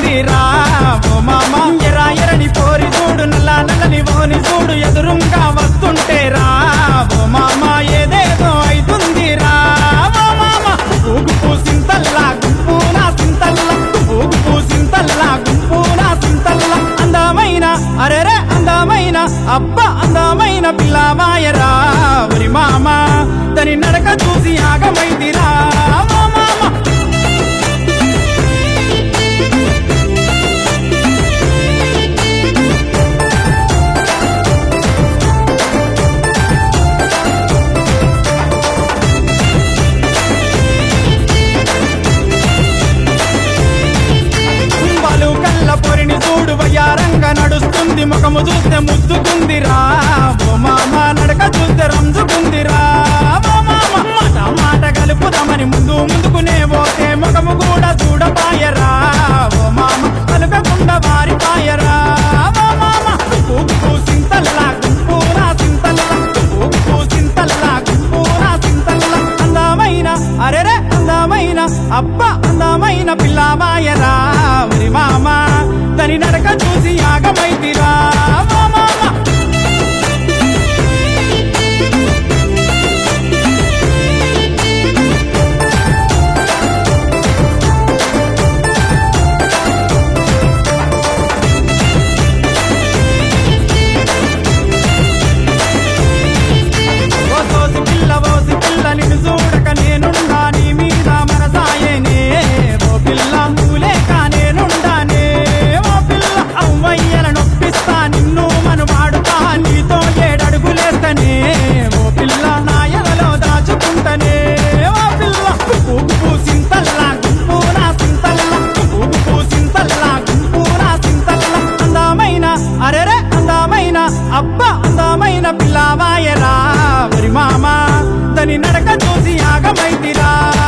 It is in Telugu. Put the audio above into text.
అయితుందిరా ఓ మామ ఎరా ఎరని పోరి చూడు నల్ల నల్లని ఓని చూడు ఎదురుంగా వస్తుంటేరా ఓ మామ ఏదేదో అయితుందిరా ఓ మామ ఊగు పూసింతల్లా గుంపు నా సింతల్లా ఊగు పూసింతల్లా గుంపు నా సింతల్లా అందమైన అరెరే అందమైన అబ్బ అందమైన పిల్లమాయరా ఒరి మామ తని నడక చూసి ఆగమైందిరా ఓ మామ కుంభాలు కళ్ళ పొరిని చూడు వయ్యారంగా నడుస్తుంది ముఖము చూస్తే ముద్దుకుందిరా ఓ మామ నడక చూస్తే రంజుకుందిరా ఓ మామ మాట మాట కలుపుదామని ముందు ముందుకునే పోతే ముఖము కూడా చూడపాయరా ఓ మామ కలపకుండా వారిపాయరా ఓ మామ ఊపు సింతల్లా గుంపూరా సింతల్లా ఊపు సింతల్లా గుంపూరా సింతల్లా అందమైన అరెరే అందమైన అబ్బ అందమైన పిల్లమాయరా మరి మామ తని నడక చూసి యాగమైతిరా ఓ మామ ఓ సోసి పిల్ల ఓసి పిల్ల నిన్ను చూడక నేనుండా నీ మీద మనసాయేనే ఓ పిల్ల మూలేక నేనుండానే ఓ పిల్ల అవ్వయ్యల నొప్పిస్తా నిన్ను మను వాడుతా నీతో ఏడడుగులేస్తనే ఓ పిల్ల నా ఎలలో దాచుకుంటనే ఓ పిల్ల ఊగు సింతల్లా గుంపు నా సింతల్లా ఊగు సింతల్లా గుంపు నా సింతల్లా అందమైన అరెరే అందమైన అబ్బ అందమైన పిల్లవాయరా ఒరి మామ తని నడక చూసి ఆగమైతిరా